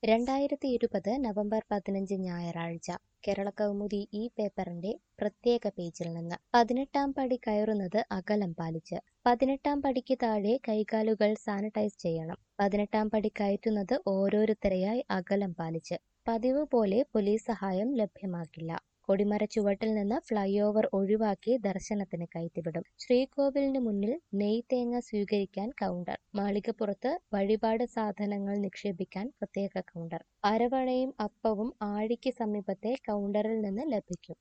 രണ്ടായിരത്തി ഇരുപത് നവംബർ പതിനഞ്ച് ഞായറാഴ്ച കേരള കൗമുദി ഈ പേപ്പറിന്റെ പ്രത്യേക പേജിൽ നിന്ന് പതിനെട്ടാം പടി കയറുന്നത് അകലം പാലിച്ച് പതിനെട്ടാം പടിക്ക് താഴെ കൈകാലുകൾ സാനിറ്റൈസ് ചെയ്യണം പതിനെട്ടാം പടി കയറ്റുന്നത് ഓരോരുത്തരെയായി അകലം പാലിച്ച് പതിവ് പോലെ പോലീസ് സഹായം ലഭ്യമാക്കില്ല കൊടിമര ചുവട്ടിൽ നിന്ന് ഫ്ലൈ ഓവർ ഒഴിവാക്കി ദർശനത്തിന് കയറ്റിവിടും ശ്രീകോവിലിന് മുന്നിൽ നെയ് തേങ്ങ സ്വീകരിക്കാൻ കൗണ്ടർ മാളികപ്പുറത്ത് വഴിപാട് സാധനങ്ങൾ നിക്ഷേപിക്കാൻ പ്രത്യേക കൗണ്ടർ അരവണയും അപ്പവും ആഴിക്ക് സമീപത്തെ കൗണ്ടറിൽ നിന്ന് ലഭിക്കും